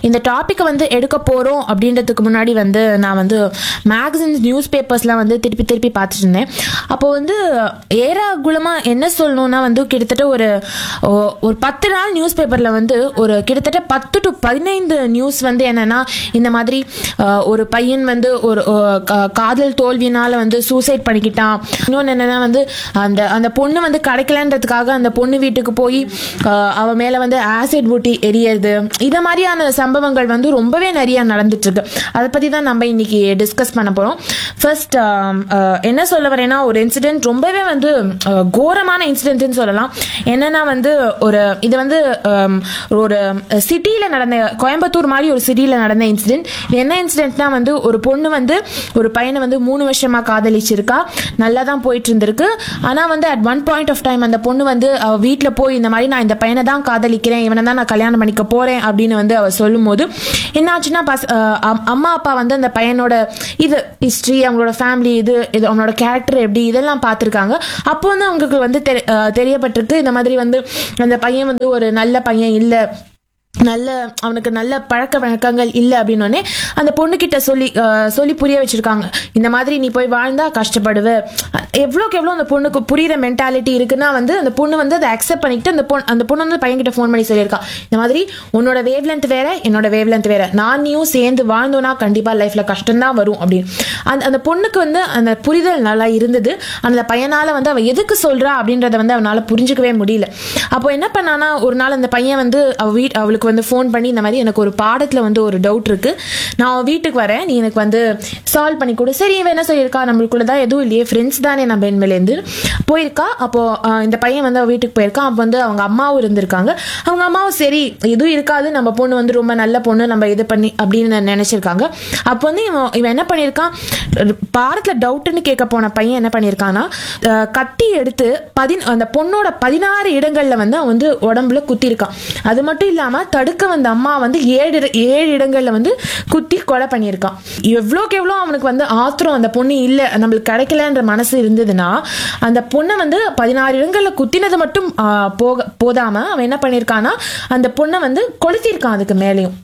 இந்த டாப்பிக்கை வந்து எடுக்க போகிறோம் அப்படின்றதுக்கு முன்னாடி வந்து நான் வந்து மேகசின்ஸ் நியூஸ் பேப்பர்ஸ்லாம் வந்து திருப்பி திருப்பி பார்த்துட்டு இருந்தேன் அப்போ வந்து ஏராகுலமாக என்ன சொல்லணும்னா வந்து கிட்டத்தட்ட ஒரு ஒ- ஒரு பத்து நாள் நியூஸ் பேப்பரில் வந்து ஒரு கிட்டத்தட்ட பத்து டு பதினைந்து நியூஸ் வந்து என்னன்னா இந்த மாதிரி அஹ், ஒரு பையன் வந்து ஒரு அஹ், கா- காதல் தோல்வியினால வந்து சூசைட் பண்ணிக்கிட்டான் இன்னொன்று என்னன்னா வந்து அந்த அந்த பொண்ணு வந்து கிடைக்கலன்றதுக்காக அந்த பொண்ணு வீட்டுக்கு போய் அஹ், அவ மேல வந்து ஆசிட் ஊட்டி எரியறது இத மாதிரியான சம்பவங்கள் வந்து ரொம்பவே நிறைய நடந்துட்டு இருக்கு அதை பத்தி தான் நம்ம இன்னைக்கு டிஸ்கஸ் பண்ண போறோம் ஃபர்ஸ்ட் என்ன சொல்ல வரேன்னா ஒரு இன்சிடென்ட் ரொம்பவே வந்து அஹ், கோரமான இன்சிடென்ட்னு சொல்லலாம் என்னன்னா வந்து ஒரு இது வந்து um, ஒரு சிட்டியில நடந்த கோயம்புத்தூர் மாதிரி ஒரு சிட்டியில நடந்த இன்சிடென்ட் என்ன இன்சிடென்ட்னா வந்து ஒரு பொண்ணு வந்து ஒரு பையனை வந்து மூணு வருஷமா காதலிச்சிருக்கா நல்லா தான் போயிட்டு இருந்திருக்கு ஆனா வந்து at one point of time அந்த பொண்ணு வந்து அவ வீட்ல போய் இந்த மாதிரி நான் இந்த பையனை தான் காதலிக்கிறேன் இவனை தான் நான் கல்யாணம் பண்ணிக்க போறேன் அப்படின்னு வந்து அவ சொல்லும்போது என்னாச்சுன்னா பஸ் அஹ் அம்- அம்மா அப்பா வந்து அந்த பையனோட இது ஹிஸ்ட்ரி அவங்களோட ஃபேமிலி இது இது அவனோட கேரக்டர் எப்படி இதெல்லாம் பார்த்துருக்காங்க அப்போ வந்து அவங்களுக்கு வந்து தெரி- அஹ் தெரியப்பட்டிருக்கு இந்த மாதிரி வந்து அந்த பையன் வந்து ஒரு நல்ல பையன் இல்லை நல்ல அவனுக்கு நல்ல பழக்க வழக்கங்கள் இல்லை அப்படின்னோடனே அந்த பொண்ணுக்கிட்ட சொல்லி அஹ், சொல்லி புரிய வச்சிருக்காங்க இந்த மாதிரி நீ போய் வாழ்ந்தா கஷ்டப்படுவ எவ்வளோக்கு எவ்வளோ அந்த பொண்ணுக்கு புரியுற மென்டாலிட்டி இருக்குன்னா வந்து அந்த பொண்ணு வந்து அதை அக்செப்ட் பண்ணிக்கிட்டு அந்த பொண்ணு அந்த பொண்ணு வந்து பையன்கிட்ட ஃபோன் பண்ணி சொல்லியிருக்கா இந்த மாதிரி உன்னோட வேவ் லென்த் வேற என்னோட வேவ் லென்த் வேற நான் நீயும் சேர்ந்து வாழ்ந்தோன்னா கண்டிப்பாக லைஃப்ல கஷ்டம்தான் வரும் அப்படின்னு அந்த அந்த பொண்ணுக்கு வந்து அந்த புரிதல் நல்லா இருந்தது அந்த பையனால வந்து அவ எதுக்கு சொல்றா அப்படின்றத வந்து அவனால புரிஞ்சுக்கவே முடியல அப்போ என்ன பண்ணானா ஒரு நாள் அந்த பையன் வந்து அவ வீட் அவளுக்கு வந்து ஃபோன் பண்ணி இந்த மாதிரி எனக்கு ஒரு பாடத்துல வந்து ஒரு டவுட் இருக்கு நான் அவ வீட்டுக்கு வரேன் நீ எனக்கு வந்து சால்வ் பண்ணி கொடு சரி இவன் என்ன சொல்லியிருக்கா நம்மளுக்குள்ள தான் எதுவும் இல்லையே ஃப்ரெண்ட்ஸ் தானே நம்ம இனிமேலேருந்து போயிருக்கா அப்போ ஆஹ், இந்த பையன் வந்து அவ வீட்டுக்கு போயிருக்கான் அப்போ வந்து அவங்க அம்மாவும் இருந்திருக்காங்க அவங்க அம்மாவும் சரி எதுவும் இருக்காது நம்ம பொண்ணு வந்து ரொம்ப நல்ல பொண்ணு நம்ம இது பண்ணி அப்படின்னு நினைச்சிருக்காங்க அப்போ வந்து இவன் இவன் என்ன பண்ணியிருக்கான் பாடத்துல டவுட்னு கேட்க போன பையன் என்ன பண்ணியிருக்கான்னா அஹ், கத்தி எடுத்து பதின் அந்த பொண்ணோட பதினாறு இடங்கள்ல வந்து அவன் வந்து உடம்புல குத்திருக்கான் அது மட்டும் இல்லாம தடுக்க வந்த அம்மா வந்து ஏழு இட- ஏழு இடங்கள்ல வந்து குத்தி கொலை பண்ணியிருக்கான் எவ்வளோக்கு எவ்வளோ அவனுக்கு வந்து ஆத்திரம் அந்த பொண்ணு இல்லை நம்மளுக்கு கிடைக்கலன்ற மனசு இருந்ததுன்னா அந்த பொண்ணை வந்து பதினாறு இடங்கள்ல குத்தினது மட்டும் ஆஹ், போக போதாம அவன் என்ன பண்ணியிருக்கான்னா அந்த பொண்ணை வந்து கொளுத்திருக்கான் அதுக்கு மேலேயும்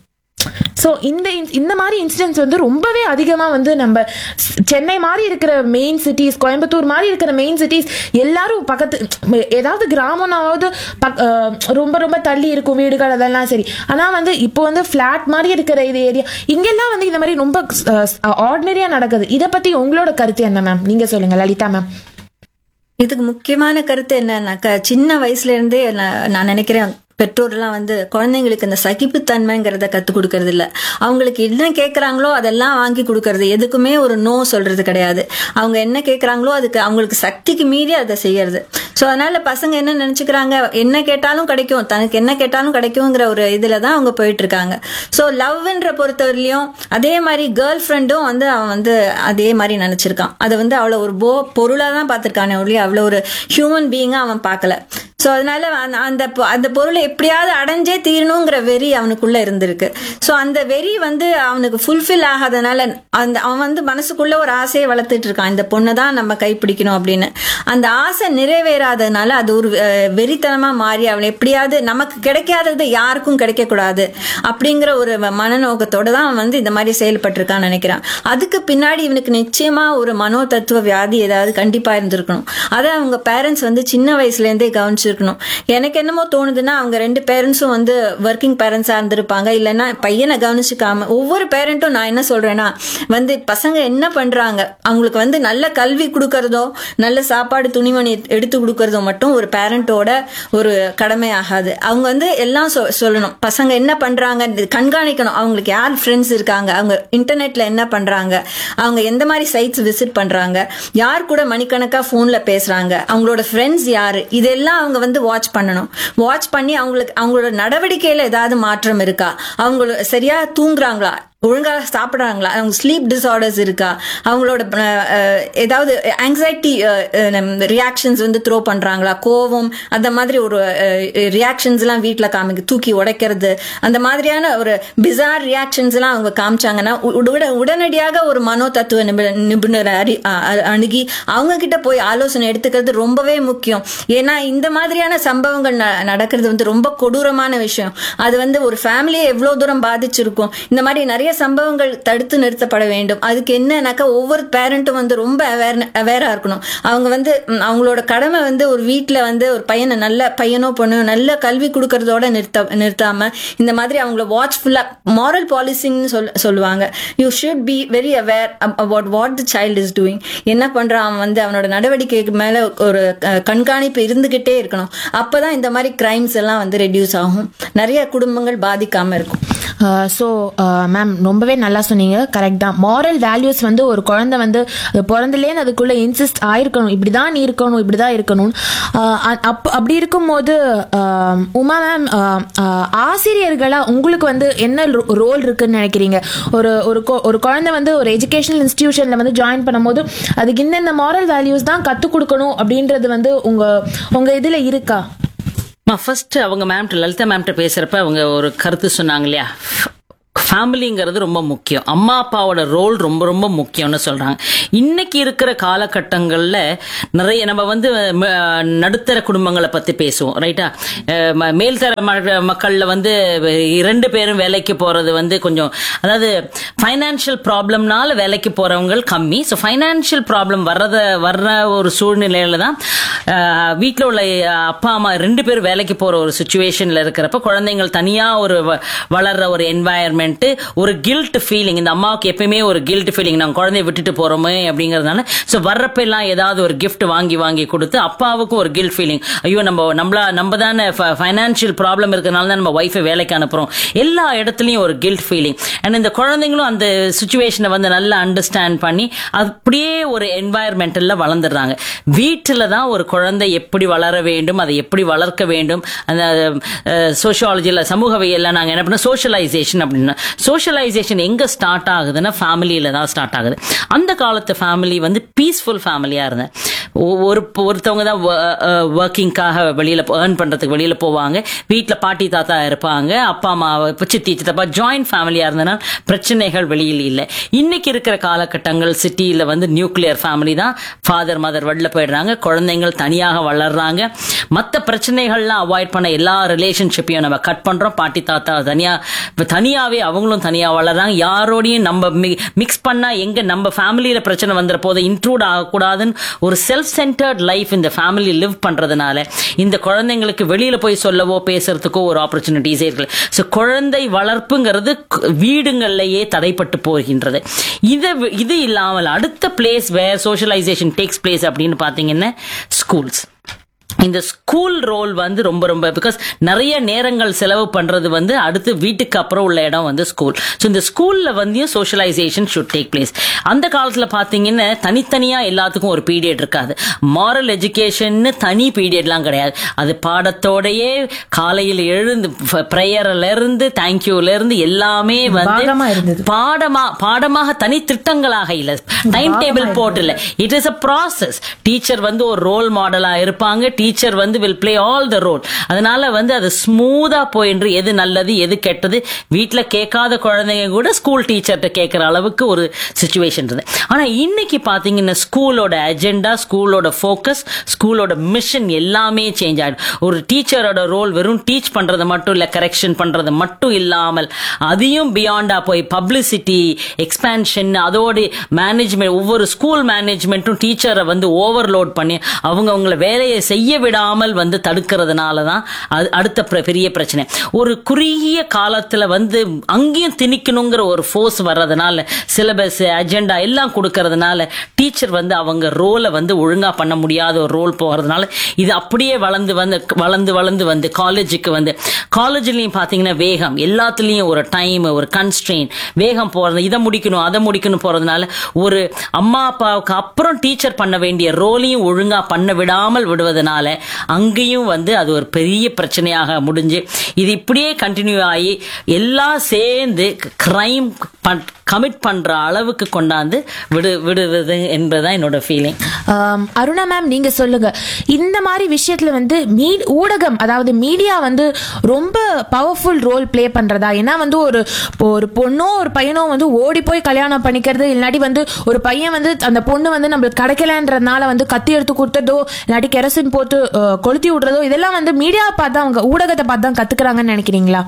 ஸோ இந்த in- இந்த மாதிரி இன்சிடென்ட்ஸ் வந்து ரொம்பவே அதிகமாக வந்து நம்ம ஸ்- சென்னை மாதிரி இருக்கிற மெயின் சிட்டிஸ் கோயம்புத்தூர் மாதிரி இருக்கிற மெயின் சிட்டிஸ் எல்லாரும் பக்கத்து ம், ஏதாவது கிராமம்னாவது பக் அஹ், ரொம்ப ரொம்ப தள்ளி இருக்கும் வீடுகள் அதெல்லாம் சரி ஆனால் வந்து இப்போ வந்து ஃப்ளாட் மாதிரி இருக்கிற இது ஏரியா இங்கெல்லாம் வந்து இந்த மாதிரி ரொம்ப ஆர்டினரியாக நடக்குது இதை பற்றி உங்களோட கருத்து என்ன மேம் நீங்கள் சொல்லுங்கள் லலிதா மேம் இதுக்கு முக்கியமான கருத்து என்னன்னாக்கா சின்ன வயசுல இருந்தே நான் நான் நினைக்கிறேன் பெற்றோர்லாம் வந்து குழந்தைங்களுக்கு இந்த சகிப்புத்தன்மைங்கிறத கற்றுக் கொடுக்கறது இல்ல அவங்களுக்கு என்ன கேட்குறாங்களோ அதெல்லாம் வாங்கி கொடுக்கறது எதுக்குமே ஒரு நோ சொல்றது கிடையாது அவங்க என்ன கேட்குறாங்களோ அதுக்கு அவங்களுக்கு சக்திக்கு மீறி அதை செய்யறது ஸோ அதனால பசங்க என்ன நினைச்சுக்கிறாங்க என்ன கேட்டாலும் கிடைக்கும் தனக்கு என்ன கேட்டாலும் கிடைக்குங்கிற ஒரு இதுல தான் அவங்க போயிட்டு இருக்காங்க ஸோ லவ்ன்ற பொறுத்தவரையிலையும் அதே மாதிரி கேர்ள் ஃப்ரெண்டும் வந்து அவன் வந்து அதே மாதிரி நினைச்சிருக்கான் அதை வந்து அவ்வளோ ஒரு போ பொருளாக தான் பார்த்துருக்கானே ஒழிய அவ்வளோ ஒரு ஹியூமன் பீயிங்காக அவன் பார்க்கல ஸோ அதனால அந்த- அந்த பொ- அந்த பொருளை எப்படியாவது அடைஞ்சே தீரணுங்கிற வெறி அவனுக்குள்ள இருந்திருக்கு ஸோ அந்த வெறி வந்து அவனுக்கு ஃபுல்ஃபில் ஆகாதனால அந்த அவன் வந்து மனசுக்குள்ள ஒரு ஆசையை வளர்த்துட்டு இருக்கான் இந்த பொண்ணை தான் நம்ம கைப்பிடிக்கணும் அப்படின்னு அந்த ஆசை நிறைவேறாதனால அது ஒரு அஹ், வெறித்தனமா மாறி அவன் எப்படியாவது நமக்கு கிடைக்காதது யாருக்கும் கிடைக்கக்கூடாது அப்படிங்கிற ஒரு மனநோக்கத்தோட தான் அவன் வந்து இந்த மாதிரி செயல்பட்டிருக்கான்னு நினைக்கிறான் அதுக்கு பின்னாடி இவனுக்கு நிச்சயமா ஒரு மனோ தத்துவ வியாதி ஏதாவது கண்டிப்பா இருந்திருக்கணும் அதை அவங்க பேரண்ட்ஸ் வந்து சின்ன வயசுல இருந்தே கவனிச்சிருக்கணும் எனக்கு என்னமோ தோணுதுன்னா அவங்க ரெண்டு பேரண்ட்ஸும் வந்து ஒர்க்கிங் பேரண்ட்ஸா இருந்திருப்பாங்க இல்லைன்னா பையனை கவனிச்சுக்காம ஒவ்வொரு பேரண்ட்டும் நான் என்ன சொல்றேன்னா வந்து பசங்க என்ன பண்றாங்க அவங்களுக்கு வந்து நல்ல கல்வி கொடுக்கறதோ நல்ல சாப்பாடு துணிமணி எடுத்து கொடுக்கறதோ மட்டும் ஒரு பேரண்டோட ஒரு கடமை ஆகாது அவங்க வந்து எல்லாம் சொ- சொல்லணும் பசங்க என்ன பண்றாங்க இது கண்காணிக்கணும் அவங்களுக்கு யார் ஃப்ரெண்ட்ஸ் இருக்காங்க அவங்க இன்டர்நெட்ல என்ன பண்றாங்க அவங்க எந்த மாதிரி சைட்ஸ் விசிட் பண்றாங்க யார் கூட மணிக்கணக்கா போன்ல பேசுறாங்க அவங்களோட ஃப்ரெண்ட்ஸ் யாரு இதெல்லாம் அவங்க வந்து வாட்ச் பண்ணணும் வாட்ச் பண்ணி அவங்களுக்கு அவங்களோட நடவடிக்கையில ஏதாவது மாற்றம் இருக்கா அவங்க சரியா தூங்குறாங்களா ஒழுங்கா சாப்பிடுறாங்களா அவங்க ஸ்லீப் டிசார்டர்ஸ் இருக்கா அவங்களோட அஹ், அஹ், ஏதாவது ஆங்ஸைட்டி ரியாக்ஷன்ஸ் வந்து த்ரோ பண்றாங்களா கோவம் அந்த மாதிரி ஒரு ரியாக்ஷன்ஸ் எல்லாம் வீட்ல காமிக்கு தூக்கி உடைக்கிறது அந்த மாதிரியான ஒரு பிசார் ரியாக்ஷன்ஸ் எல்லாம் அவங்க காமிச்சாங்கன்னா உ- உட- உடனடியாக ஒரு மனோ தத்துவ நிபு- நிபுணரை அறி அ- அ- அணுகி அவங்க கிட்ட போய் ஆலோசனை எடுத்துக்கிறது ரொம்பவே முக்கியம் ஏன்னா இந்த மாதிரியான சம்பவங்கள் ந- நடக்கிறது வந்து ரொம்ப கொடூரமான விஷயம் அது வந்து ஒரு ஃபேமிலியை எவ்வளவு தூரம் பாதிச்சிருக்கும் இந்த மாதிரி நிறைய சம்பவங்கள் தடுத்து நிறுத்தப்பட வேண்டும் அதுக்கு என்னன்னாக்கா ஒவ்வொரு பேரண்ட்டும் வந்து ரொம்ப அவேர் அவேரா இருக்கணும் அவங்க வந்து ம், அவங்களோட கடமை வந்து ஒரு வீட்ல வந்து ஒரு பையனை நல்ல பையனோ பொண்ணோ நல்ல கல்வி கொடுக்கறதோட நிறுத்த நிறுத்தாம இந்த மாதிரி அவங்கள வாட்ச்ஃபுல்லா மாரல் பாலிசிங்னு சொல் சொல்லுவாங்க you should be very aware about what the child is doing என்ன பண்றான் அவன் வந்து அவனோட நடவடிக்கைக்கு மேல ஒரு அஹ், கண்காணிப்பு இருந்துகிட்டே இருக்கணும் அப்பதான் இந்த மாதிரி கிரைம்ஸ் எல்லாம் வந்து ரெடியூஸ் ஆகும் நிறைய குடும்பங்கள் பாதிக்காம இருக்கும் ஸோ மேம் ரொம்பவே நல்லா சொன்னீங்க கரெக்ட் தான் மாரல் வேல்யூஸ் வந்து ஒரு குழந்தை வந்து அது பிறந்தலேன்னு அதுக்குள்ள இன்சிஸ்ட் ஆயிருக்கணும் இப்படி தான் நீ இருக்கணும் இப்படி தான் இருக்கணும் ஆஹ் அ- அப் அப்படி இருக்கும்போது ஆஹ் உமா மேம் ஆசிரியர்களா உங்களுக்கு வந்து என்ன ரோல் இருக்குன்னு நினைக்கிறீங்க ஒரு ஒரு கொ- ஒரு குழந்தை வந்து ஒரு எஜுகேஷனல் இன்ஸ்டிடியூஷன்ல வந்து ஜாயின் பண்ணும்போது அதுக்கு இந்தந்த மாரல் வேல்யூஸ் தான் கற்றுக் கொடுக்கணும் அப்படின்றது வந்து உங்க உங்க இதுல இருக்கா ஃபர்ஸ்ட் அவங்க மேம்கிட்ட லலிதா மேம்கிட்ட பேசுறப்ப அவங்க ஒரு கருத்து சொன்னாங்க இல்லையா ஃபேமிலிங்கிறது ரொம்ப முக்கியம் அம்மா அப்பாவோட ரோல் ரொம்ப ரொம்ப முக்கியம்னு சொல்றாங்க இன்னைக்கு இருக்கிற காலகட்டங்கள்ல நிறைய நம்ம வந்து ம, நடுத்தர குடும்பங்களை பத்தி பேசுவோம் ரைட்டா அஹ், ம- மேல்தர ம- மக்கள்ல வந்து இரண்டு பேரும் வேலைக்கு போறது வந்து கொஞ்சம் அதாவது ஃபைனான்சியல் ப்ராப்ளம்னால வேலைக்கு போறவங்க கம்மி ஸோ ஃபைனான்சியல் ப்ராப்ளம் வர்றத வர்ற ஒரு சூழ்நிலையில தான் வீட்டில் உள்ள அஹ், அப்பா அம்மா ரெண்டு பேரும் வேலைக்கு போற ஒரு சுச்சுவேஷன்ல இருக்கிறப்ப குழந்தைங்கள் தனியா ஒரு வ- வளர்ற ஒரு என்வாயர்மெண்ட் ஒரு கில்ட் ஃபீலிங் இந்த அம்மாவுக்கு எப்பயுமே ஒரு கில்ட் ஃபீலிங் நாங்கள் குழந்தைய விட்டுட்டு போறோமே அப்படிங்கறதுனால ஸோ வர்றப்ப எல்லாம் ஏதாவது ஒரு gift வாங்கி வாங்கி கொடுத்து அப்பாவுக்கும் ஒரு கில்ட் ஃபீலிங் ஐயோ நம்ம நம்மளா நம்ம தானே ஃபைனான்சியல் ப்ராப்ளம் இருக்கிறனால தான் நம்ம ஒய்ஃபை வேலைக்கு அனுப்புறோம் எல்லா இடத்துலயும் ஒரு கில்ட் ஃபீலிங் அண்ட் இந்த குழந்தைங்களும் அந்த சுச்சுவேஷனை வந்து நல்லா அண்டர்ஸ்டாண்ட் பண்ணி அப்படியே ஒரு என்வாயர்மெண்டல்ல வளர்ந்துடுறாங்க வீட்டில் தான் ஒரு குழந்தை எப்படி வளர வேண்டும் அதை எப்படி வளர்க்க வேண்டும் அந்த சோஷியாலஜியில் சமூகவியல்ல நாங்கள் என்ன பண்ணோம் சோஷியலைசேஷன் அப்படின்னா சோஷியலைசேஷன் எங்க ஸ்டார்ட் ஆகுதுன்னா ஃபேமிலியில தான் ஸ்டார்ட் ஆகுது அந்த காலத்து ஃபேமிலி வந்து பீஸ்ஃபுல் ஃபேமிலியா இருந்தேன் ஒ- ஒரு ஒருத்தவங்க தான் ஒர்க்கிங்காக வெளியில ஏர்ன் பண்றதுக்கு வெளியில போவாங்க வீட்ல பாட்டி தாத்தா இருப்பாங்க அப்பா அம்மா இப்ப சித்தி சித்தப்பா ஜாயிண்ட் ஃபேமிலியா இருந்ததுனால பிரச்சனைகள் வெளியில் இல்லை இன்னைக்கு இருக்கிற காலகட்டங்கள் சிட்டியில வந்து நியூக்ளியர் ஃபேமிலி தான் ஃபாதர் மதர் வெளில போயிடுறாங்க குழந்தைங்கள் தனியாக வளர்றாங்க மற்ற பிரச்சனைகள்லாம் அவாய்ட் பண்ண எல்லா ரிலேஷன்ஷிப்பையும் நம்ம கட் பண்றோம் பாட்டி தாத்தா தனியா இப்ப தனியாவே அவங்களும் தனியா வளர்றாங்க யாரோடையும் நம்ம மிக்ஸ் பண்ணா எங்க நம்ம ஃபேமிலியில பிரச்சனை வந்துற போது இன்க்ளூட் ஆகக்கூடாதுன்னு ஒரு செல்ஃப் சென்டர்ட் லைஃப் இந்த ஃபேமிலி லிவ் பண்றதுனால இந்த குழந்தைங்களுக்கு வெளியில போய் சொல்லவோ பேசுறதுக்கோ ஒரு ஆப்பர்ச்சுனிட்டிஸே இருக்கு ஸோ குழந்தை வளர்ப்புங்கிறது கு- வீடுங்கள்லயே தடைப்பட்டு போகின்றது இது இது இல்லாமல் அடுத்த place where socialisation takes place அப்படின்னு பாத்தீங்கன்னா ஸ்கூல்ஸ் இந்த ஸ்கூல் ரோல் வந்து ரொம்ப ரொம்ப பிகாஸ் நிறைய நேரங்கள் செலவு பண்றது வந்து அடுத்து வீட்டுக்கு அப்புறம் உள்ள இடம் வந்து ஸ்கூல் ஸோ இந்த ஸ்கூல்ல வந்து சோஷியலைசேஷன் ஷுட் டேக் பிளேஸ் அந்த காலத்துல பாத்தீங்கன்னா தனித்தனியா எல்லாத்துக்கும் ஒரு பீரியட் இருக்காது மாரல் எஜுகேஷன் தனி பீரியட்லாம் கிடையாது அது பாடத்தோடயே காலையில் எழுந்து ப்ரேயர்ல இருந்து தேங்க்யூல இருந்து எல்லாமே பாகமா வந்து இருந்தது. பாடமா பாடமாக தனி திட்டங்களாக இல்ல டைம் டேபிள் போட்டு இல்ல it is a process teacher வந்து ஒரு ரோல் மாடலா இருப்பாங்க டீச்சர் வந்து will play all the role அதனால வந்து அது ஸ்மூதா போயின்று எது நல்லது எது கெட்டது வீட்ல கேட்காத குழந்தைங்க கூட ஸ்கூல் டீச்சர்கிட்ட கேட்கிற அளவுக்கு ஒரு சுச்சுவேஷன் இருந்தது ஆனா இன்னைக்கு பாத்தீங்கன்னா ஸ்கூலோட அஜெண்டா ஸ்கூலோட ஃபோக்கஸ் ஸ்கூலோட மிஷன் எல்லாமே சேஞ்ச் ஆயிடும் ஒரு டீச்சரோட ரோல் வெறும் டீச் பண்றது மட்டும் இல்ல கரெக்ஷன் பண்றது மட்டும் இல்லாமல் அதையும் பியாண்டா போய் பப்ளிசிட்டி எக்ஸ்பான்ஷன் அதோட மேனேஜ்மெண்ட் ஒவ்வொரு ஸ்கூல் மேனேஜ்மெண்ட்டும் டீச்சரை வந்து ஓவர்லோட் பண்ணி அவங்க அவங்கள வேலையை செய்ய விடாமல் வந்து தடுக்கிறதுனால தான் அது அடுத்த பிர- பெரிய பிரச்சனை ஒரு குறுகிய காலத்துல வந்து அங்கேயும் திணிக்கணுங்கிற ஒரு ஃபோர்ஸ் வர்றதுனால சிலபஸ் அஜெண்டா எல்லாம் கொடுக்கறதுனால டீச்சர் வந்து அவங்க ரோலை வந்து ஒழுங்கா பண்ண முடியாத ஒரு ரோல் போகிறதுனால இது அப்படியே வளர்ந்து வந்து வளர்ந்து வளர்ந்து வந்து காலேஜுக்கு வந்து காலேஜ்லயும் பாத்தீங்கன்னா வேகம் எல்லாத்துலயும் ஒரு டைம் ஒரு கன்ஸ்ட்ரெயின் வேகம் போறது இதை முடிக்கணும் அதை முடிக்கணும் போறதுனால ஒரு அம்மா அப்பாவுக்கு அப்புறம் டீச்சர் பண்ண வேண்டிய ரோலையும் ஒழுங்கா பண்ண விடாமல் விடுவதனால பண்ணதுனால அங்கேயும் வந்து அது ஒரு பெரிய பிரச்சனையாக முடிஞ்சு இது இப்படியே கண்டினியூ ஆகி எல்லாம் சேர்ந்து கிரைம் கமிட் பண்ற அளவுக்கு கொண்டாந்து விடு விடுவது என்பதுதான் என்னோட ஃபீலிங் ஆம், அருணா மேம் நீங்க சொல்லுங்க இந்த மாதிரி விஷயத்துல வந்து மீ ஊடகம் அதாவது மீடியா வந்து ரொம்ப பவர்ஃபுல் ரோல் ப்ளே பண்றதா ஏன்னா வந்து ஒரு இப்போ ஒரு பொண்ணோ ஒரு பையனோ வந்து ஓடி போய் கல்யாணம் பண்ணிக்கிறது இல்லாட்டி வந்து ஒரு பையன் வந்து அந்த பொண்ணு வந்து நம்மளுக்கு கிடைக்கலன்றதுனால வந்து கத்தி எடுத்து கொடுத்ததோ இல்லாட்டி கெரசின் போட்டு அஹ், கொளுத்தி விடுறதோ இதெல்லாம் வந்து மீடியா பார்த்து தான் அவங்க ஊடகத்தை பார்த்து தான் கத்துக்கிறாங்கன்னு நினைக்கிறீங்களா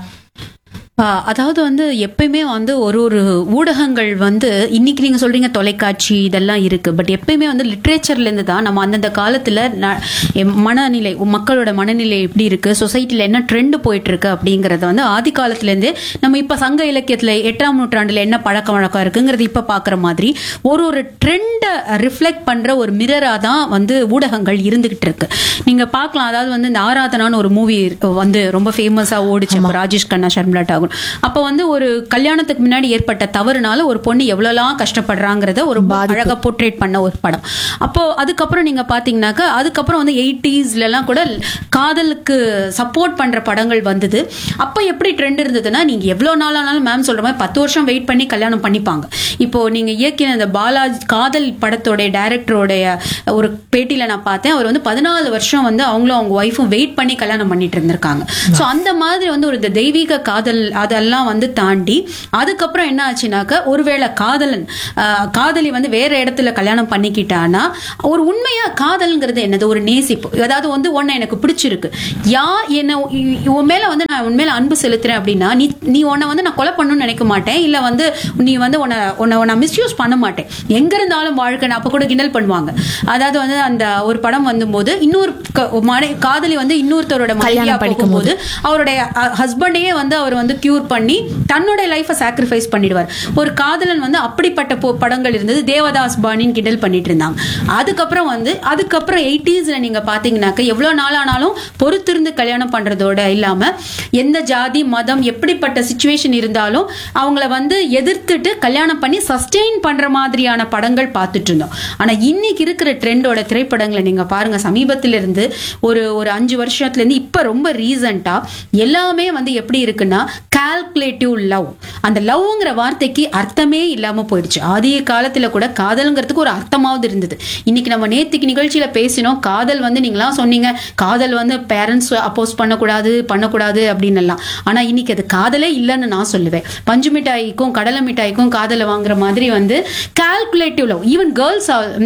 ஆ, அதாவது வந்து எப்பயுமே வந்து ஒரு ஒரு ஊடகங்கள் வந்து இன்னைக்கு நீங்க சொல்றீங்க தொலைக்காட்சி இதெல்லாம் இருக்கு பட் எப்பயுமே வந்து லிட்ரேச்சர்ல இருந்து தான் நம்ம அந்தந்த காலத்துல ந- எம் மனநிலை மக்களோட மனநிலை எப்படி இருக்கு சொசைட்டில என்ன ட்ரெண்ட் போயிட்டு இருக்கு அப்படிங்கறத வந்து ஆதி காலத்துல இருந்தே நம்ம இப்ப சங்க இலக்கியத்துல எட்டாம் நூற்றாண்டுல என்ன பழக்க வழக்கம் இருக்குங்கிறது இப்ப பாக்குற மாதிரி ஒரு ஒரு ட்ரெண்டை ரிஃப்ளெக்ட் பண்ற ஒரு மிரரா தான் வந்து ஊடகங்கள் இருந்துகிட்டு இருக்கு நீங்க பார்க்கலாம் அதாவது வந்து இந்த ஆராதனான்னு ஒரு மூவி வந்து ரொம்ப ஃபேமஸா ஓடிச்சு அப்ப ராஜேஷ் கண்ணா ஷர்மிளா டாகூர் அப்ப வந்து ஒரு கல்யாணத்துக்கு முன்னாடி ஏற்பட்ட தவறுனால ஒரு பொண்ணு எவ்வளவுலாம் கஷ்டப்படுறாங்கிறத ஒரு அழகா போர்ட்ரேட் பண்ண ஒரு படம் அப்போ அதுக்கப்புறம் நீங்க பாத்தீங்கன்னாக்கா அதுக்கப்புறம் வந்து எயிட்டிஸ்ல எல்லாம் கூட காதலுக்கு சப்போர்ட் பண்ற படங்கள் வந்தது அப்ப எப்படி ட்ரெண்ட் இருந்ததுன்னா நீங்க எவ்வளவு நாள் ஆனாலும் மேம் சொல்ற மாதிரி பத்து வருஷம் வெயிட் பண்ணி கல்யாணம் பண்ணிப்பாங்க இப்போ நீங்க இயக்கின அந்த பாலாஜி காதல் படத்தோட டைரக்டரோடைய ஒரு பேட்டியில நான் பார்த்தேன் அவர் வந்து பதினாலு வருஷம் வந்து அவங்களும் அவங்க ஒய்ஃபும் வெயிட் பண்ணி கல்யாணம் பண்ணிட்டு இருந்திருக்காங்க சோ அந்த மாதிரி வந்து ஒரு இந்த தெய்வீக காதல் அதெல்லாம் வந்து தாண்டி அதுக்கப்புறம் என்ன ஆச்சுனாக்க ஒருவேளை காதலன் ஆஹ், காதலி வந்து வேற இடத்துல கல்யாணம் பண்ணிக்கிட்டானா ஒரு உண்மையா காதல்ங்கிறது என்னது ஒரு நேசிப்பு அதாவது வந்து உன்னை எனக்கு பிடிச்சிருக்கு யா என்ன இ- உன் மேல வந்து நான் உன் மேல அன்பு செலுத்துறேன் அப்படின்னா நீ நீ உன்னை வந்து நான் கொலை பண்ணணும்னு நினைக்க மாட்டேன் இல்ல வந்து நீ வந்து உன்னை உன்னை நான் மிஸ்யூஸ் பண்ண மாட்டேன் எங்க இருந்தாலும் வாழ்க்கை நான் அப்ப கூட கிண்டல் பண்ணுவாங்க அதாவது வந்து அந்த ஒரு படம் வந்தபோது இன்னொரு க- மனை- காதலி வந்து இன்னொருத்தரோட மனைவியா கல்யாணம் போகும்போது அவருடைய ஹஸ்பண்டையே வந்து அவர் வந்து கியூர் பண்ணி தன்னுடைய லைஃபை சாக்ரிஃபைஸ் பண்ணிடுவார் ஒரு காதலன் வந்து அப்படிப்பட்ட போ- படங்கள் இருந்தது தேவதாஸ் பாணின்னு கிண்டல் பண்ணிட்டு இருந்தாங்க அதுக்கப்புறம் வந்து அதுக்கப்புறம் எயிட்டிஸ்ல நீங்க பாத்தீங்கன்னாக்க எவ்வளவு நாள் ஆனாலும் பொறுத்திருந்து கல்யாணம் பண்றதோட இல்லாம எந்த ஜாதி மதம் எப்படிப்பட்ட சுச்சுவேஷன் இருந்தாலும் அவங்கள வந்து எதிர்த்துட்டு கல்யாணம் பண்ணி சஸ்டெயின் பண்ற மாதிரியான படங்கள் பார்த்துட்டு இருந்தோம் ஆனா இன்னைக்கு இருக்கிற ட்ரெண்டோட திரைப்படங்களை நீங்க பாருங்க சமீபத்துல இருந்து ஒரு ஒரு அஞ்சு வருஷத்துல இருந்து இப்ப ரொம்ப ரீசண்டா எல்லாமே வந்து எப்படி இருக்குன்னா கால்குலேட்டிவ் லவ் அந்த லவ்ங்கிற வார்த்தைக்கு அர்த்தமே இல்லாம போயிடுச்சு ஆதிய காலத்துல கூட காதல்ங்கிறதுக்கு ஒரு அர்த்தமாவது இருந்தது இன்னைக்கு நம்ம நேத்திக்கு நிகழ்ச்சியில பேசினோம் காதல் வந்து நீங்களாம் சொன்னீங்க காதல் வந்து பேரண்ட்ஸ் அப்போஸ் பண்ணக்கூடாது பண்ணக்கூடாது அப்படின்னு எல்லாம் ஆனா இன்னைக்கு அது காதலே இல்லைன்னு நான் சொல்லுவேன் பஞ்சு மிட்டாய்க்கும் கடலை மிட்டாய்க்கும் காதலை வாங்குற மாதிரி வந்து கால்குலேட்டிவ் லவ் ஈவன் கேர்ள்ஸ்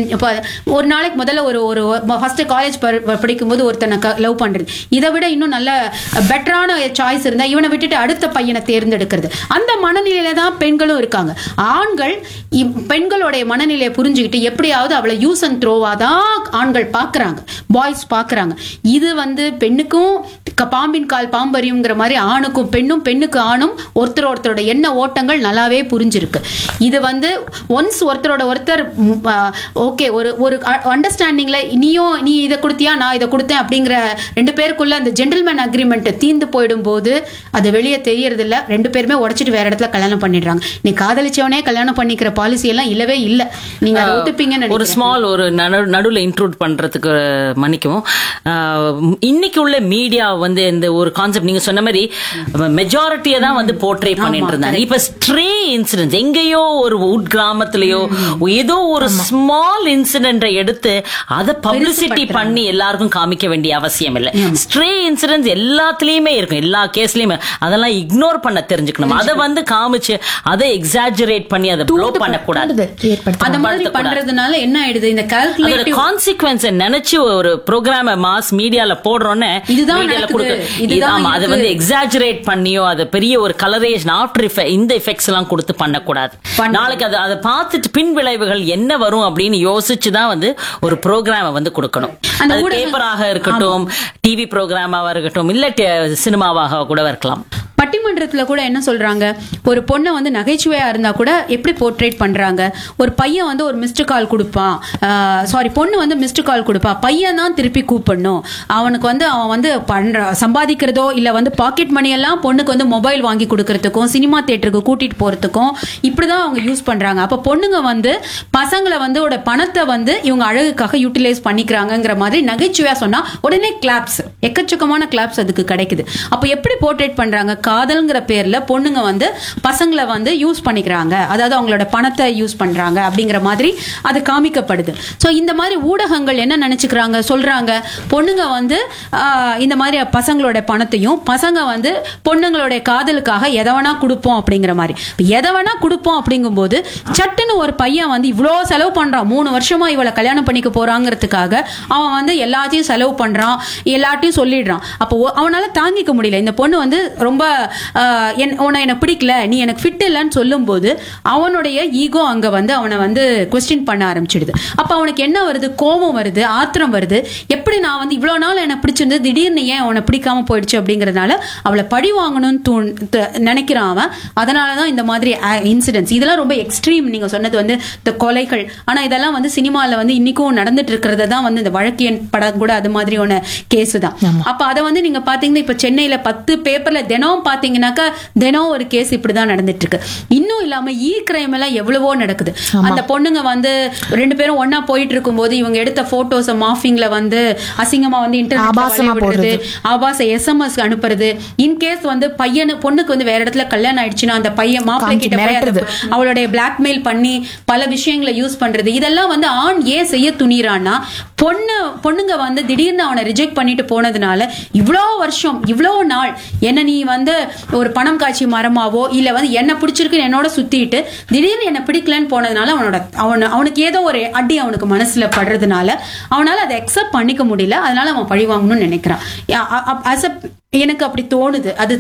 ஒரு நாளைக்கு முதல்ல ஒரு ஒரு ஃபர்ஸ்ட் காலேஜ் படிக்கும்போது ஒருத்தனை லவ் பண்றது இதை விட இன்னும் நல்ல பெட்டரான சாய்ஸ் இருந்தா இவனை விட்டுட்டு அடுத்த பையனை தேர்ந்தெடுக்கிறது அந்த மனநிலையில தான் பெண்களும் இருக்காங்க ஆண்கள் இம்- பெண்களுடைய மனநிலையை புரிஞ்சுக்கிட்டு எப்படியாவது அவளை யூஸ் அண்ட் த்ரோவா தான் ஆண்கள் பாக்குறாங்க பாய்ஸ் பாக்குறாங்க இது வந்து பெண்ணுக்கும் க- பாம்பின் கால் பாம்பரியுங்கிற மாதிரி ஆணுக்கும் பெண்ணும் பெண்ணுக்கு ஆணும் ஒருத்தர் ஒருத்தரோட எண்ண ஓட்டங்கள் நல்லாவே புரிஞ்சிருக்கு இது வந்து ஒன்ஸ் ஒருத்தரோட ஒருத்தர் ஓகே ஒரு ஒரு அண்டர்ஸ்டாண்டிங்ல நீயும் நீ இதை கொடுத்தியா நான் இதை கொடுத்தேன் அப்படிங்கிற ரெண்டு பேருக்குள்ள அந்த ஜென்டில்மேன் அக்ரிமெண்ட் தீந்து போயிடும் போது அது வெளியே தெரியறது இல்ல ரெண்டு பேருமே உடைச்சிட்டு வேற இடத்துல கல்யாணம் பண்ணிடுறாங்க நீ காதலிச்சவனே கல்யாணம் பண்ணிக்கிற பாலிசி எல்லாம் இல்லவே இல்ல நீங்க அதை ஒத்துப்பீங்கன்னு ஒரு நினைக்கிறேன். ஸ்மால் ஒரு நடு- நடுவுல இன்க்ளூட் பண்றதுக்கு மன்னிக்கவும் ஆஹ், இன்னைக்கு உள்ள மீடியா வந்து இந்த ஒரு கான்செப்ட் நீங்க சொன்ன மாதிரி மெஜாரிட்டியை தான் வந்து போர்ட்ரே பண்ணிட்டு இருந்தாங்க இப்ப ஸ்ட்ரே இன்சிடென்ட் எங்கேயோ ஒரு உட் கிராமத்திலயோ ஏதோ ஒரு ஸ்மால் இன்சிடென்ட்டை எடுத்து அதை பப்ளிசிட்டி பண்ணி எல்லாருக்கும் காமிக்க வேண்டிய அவசியம் இல்லை ஸ்ட்ரே இன்சிடென்ட்ஸ் எல்லாத்துலயுமே இருக்கும் எல்லா கேஸ்லயுமே அதெல்லாம் இக்னோர் பண்ண தெரிஞ்சுக்கணும் அதை வந்து காமிச்சு அதை எக்ஸாஜரேட் பண்ணி அதை ப்ளோ பண்ணக்கூடாது தூண்டுதல் ஏற்படுத்த அந்த மாதிரி பண்றதுனால என்ன ஆயிடுது இந்த அதோட கால்குலேட்டிவ் கான்சிக்வன்ஸ் நினைச்சு ஒரு ப்ரோக்ராம மாஸ் மீடியால போடுறோன்னே இதுதான் மீடியால நடக்குது, கொடுக்க இதுதான் ஆமா அதை இருக்கு. வந்து எக்ஸாஜரேட் பண்ணியோ அது பெரிய ஒரு கலரேஷன் ஆஃப்டர் இந்த எஃபெக்ட்ஸ் எல்லாம் கொடுத்து பண்ணக்கூடாது பண்ண- நாளைக்கு அதை அதை பார்த்துட்டு பின் விளைவுகள் என்ன வரும் அப்படின்னு யோசிச்சு தான் வந்து ஒரு ப்ரோக்ராம வந்து கொடுக்கணும் அந்த அது ஊடக- பேப்பராக இருக்கட்டும் டிவி ப்ரோக்ராமாவா இருக்கட்டும் இல்ல சினிமாவாக கூட இருக்கலாம் பட்டிமன்றத்துல கூட என்ன சொல்றாங்க ஒரு பொண்ணை வந்து நகைச்சுவையா இருந்தா கூட எப்படி போர்ட்ரேட் பண்றாங்க ஒரு பையன் வந்து ஒரு மிஸ்டு கால் கொடுப்பான் சாரி பொண்ணு வந்து மிஸ்டு கால் கொடுப்பா பையன் தான் திருப்பி கூப்பிடணும் அவனுக்கு வந்து அவன் வந்து பண்ற சம்பாதிக்கிறதோ இல்ல வந்து பாக்கெட் மணி எல்லாம் பொண்ணுக்கு வந்து மொபைல் வாங்கி கொடுக்கறதுக்கும் சினிமா தியேட்டருக்கு கூட்டிட்டு போறதுக்கும் இப்படிதான் அவங்க யூஸ் பண்றாங்க அப்ப பொண்ணுங்க வந்து பசங்களை வந்து ஓட பணத்தை வந்து இவங்க அழகுக்காக யூட்டிலைஸ் பண்ணிக்கிறாங்கங்கிற மாதிரி நகைச்சுவையா சொன்னா உடனே கிளாப்ஸ் எக்கச்சக்கமான கிளாப்ஸ் அதுக்கு கிடைக்குது அப்ப எப்படி போர்ட்ரேட் பண்றாங்க காதல்ங்கிற பேர்ல பொண்ணுங்க வந்து பசங்களை வந்து யூஸ் பண்ணிக்கிறாங்க அதாவது அவங்களோட பணத்தை யூஸ் பண்றாங்க அப்படிங்கிற மாதிரி அது காமிக்கப்படுது சோ இந்த மாதிரி ஊடகங்கள் என்ன நினைச்சுக்கிறாங்க சொல்றாங்க பொண்ணுங்க வந்து ஆஹ், இந்த மாதிரி பசங்களோட பணத்தையும் பசங்க வந்து பொண்ணுங்களோட காதலுக்காக எதை வேணா கொடுப்போம் அப்படிங்கிற மாதிரி இப்ப எதை வேணா கொடுப்போம் அப்படிங்கும்போது சட்டுன்னு ஒரு பையன் வந்து இவ்வளோ செலவு பண்றான் மூணு வருஷமா இவளை கல்யாணம் பண்ணிக்க போறாங்கிறதுக்காக அவன் வந்து எல்லாத்தையும் செலவு பண்றான் எல்லாத்தையும் சொல்லிடுறான் அப்போ ஒ- அவனால தாங்கிக்க முடியல இந்த பொண்ணு வந்து ரொம்ப ஆஹ், என்- உன்னை எனக்கு பிடிக்கல நீ எனக்கு ஃபிட் இல்லைன்னு சொல்லும்போது அவனுடைய ஈகோ அங்க வந்து அவனை வந்து கொஸ்டின் பண்ண ஆரம்பிச்சிடுது அப்ப அவனுக்கு என்ன வருது கோபம் வருது ஆத்திரம் வருது எப்படி நான் வந்து இவ்வளவு நாள் எனக்கு பிடிச்சிருந்து திடீர்னு ஏன் அவனை பிடிக்காம போயிடுச்சு அப்படிங்கறதுனால அவளை பழி வாங்கணும்னு தூண் த- நினைக்கிறான் அவன் அதனாலதான் இந்த மாதிரி இன்சிடென்ட்ஸ் இதெல்லாம் ரொம்ப எக்ஸ்ட்ரீம் நீங்க சொன்னது வந்து இந்த கொலைகள் ஆனா இதெல்லாம் வந்து சினிமால வந்து இன்னைக்கும் நடந்துட்டு இருக்கிறத தான் வந்து இந்த வழக்கியன் படம் கூட அது மாதிரியான கேஸ் தான் அப்ப அதை வந்து நீங்க பாத்தீங்கன்னா இப்ப சென்னையில பத்து பேப்பர்ல தினம் பாத்தீங்கன்னாக்கா தினம் ஒரு கேஸ் இப்படிதான் நடந்துட்டு இருக்கு இன்னும் இல்லாம ஈ கிரைம் எல்லாம் எவ்வளவோ நடக்குது அந்த பொண்ணுங்க வந்து ரெண்டு பேரும் ஒண்ணா போயிட்டு இருக்கும்போது இவங்க எடுத்த போட்டோஸ் மாஃபிங்ல வந்து அசிங்கமா வந்து ஆபாசமா இன்டர்நெட் ஆபாச எஸ்எம்எஸ் அனுப்புறது இன் கேஸ் வந்து பையனு பொண்ணுக்கு வந்து வேற இடத்துல கல்யாணம் ஆயிடுச்சுன்னா அந்த பையன் மாப்பிள்ளை காமிச்சு கிட்ட போய் அந்த மிரட்டுறது. அவளுடைய பிளாக்மெயில் பண்ணி பல விஷயங்களை யூஸ் பண்றது இதெல்லாம் வந்து ஆண் ஏன் செய்ய துணிறான்னா பொண்ணு பொண்ணுங்க வந்து திடீர்னு அவனை ரிஜெக்ட் பண்ணிட்டு போனதுனால இவ்வளோ வருஷம் இவ்வளோ நாள் என்ன நீ வந்து ஒரு பணம் காட்சி மரமாவோ இல்ல வந்து என்ன பிடிச்சிருக்குன்னு என்னோட சுத்திட்டு திடீர்னு என்ன பிடிக்கலன்னு போனதுனால அவனோட அவன அவனுக்கு ஏதோ ஒரு அடி அவனுக்கு மனசுல படுறதுனால அவனால அதை அக்செப்ட் பண்ணிக்க முடியல அதனால அவன் பழி வாங்கணும்னு நினைக்கிறான் யா- அ- அ- as a- எனக்கு அப்படி தோணுது அது